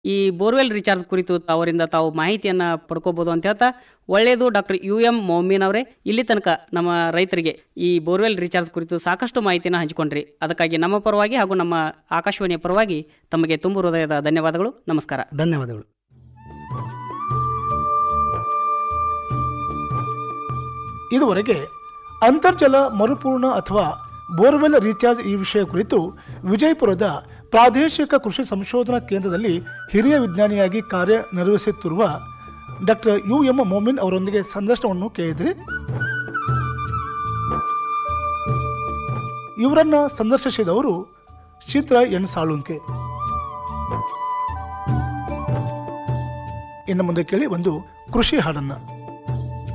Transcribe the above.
ಈ borewell recharge ಕುರಿತು ಅವರಿಂದ ತಾವು ಮಾಹಿತಿಯನ್ನ ಪಡ್ಕೋಬಹುದು ಅಂತ ಹೇಳ್ತಾ ಒಳ್ಳೆಯದು ಡಾಕ್ಟರ್ ಯು ಎಂ ಮೊಮಿನ್ ಅವರೇ ಇಲ್ಲಿ ತನಕ ನಮ್ಮ ರೈತರಿಗೆ ಈ ಬೋರ್ವೆಲ್ ರೀಚಾರ್ಜ್ ಕುರಿತು ಸಾಕಷ್ಟು ಮಾಹಿತಿಯನ್ನು ಹಂಚಿಕೊಂಡ್ರಿ ಅದಕ್ಕಾಗಿ ನಮ್ಮ ಪರವಾಗಿ ಹಾಗೂ ನಮ್ಮ ಆಕಾಶವಾಣಿಯ ಪರವಾಗಿ ತಮಗೆ ತುಂಬು ಹೃದಯದ ಧನ್ಯವಾದಗಳು ನಮಸ್ಕಾರ ಧನ್ಯವಾದಗಳು ಇದುವರೆಗೆ ಅಂತರ್ಜಲ ಮರುಪೂರ್ಣ ಅಥವಾ ಬೋರ್ವೆಲ್ ರೀಚಾರ್ಜ್ ಈ ವಿಷಯ ಕುರಿತು ವಿಜಯಪುರದ ಪ್ರಾದೇಶಿಕ ಕೃಷಿ ಸಂಶೋಧನಾ ಕೇಂದ್ರದಲ್ಲಿ ಹಿರಿಯ ವಿಜ್ಞಾನಿಯಾಗಿ ಕಾರ್ಯನಿರ್ವಹಿಸುತ್ತಿರುವ ಡಾಕ್ಟರ್ ಯು ಎಂ ಮೊಮಿನ್ ಅವರೊಂದಿಗೆ ಸಂದರ್ಶನವನ್ನು ಕೇಳಿದ್ರಿ ಇವರನ್ನ ಸಂದರ್ಶಿಸಿದವರು ಚಿತ್ರ ಎನ್ ಸಾಳುಂಕೆ ಇನ್ನು ಮುಂದೆ ಕೇಳಿ ಒಂದು ಕೃಷಿ ಹಾಡನ್ನು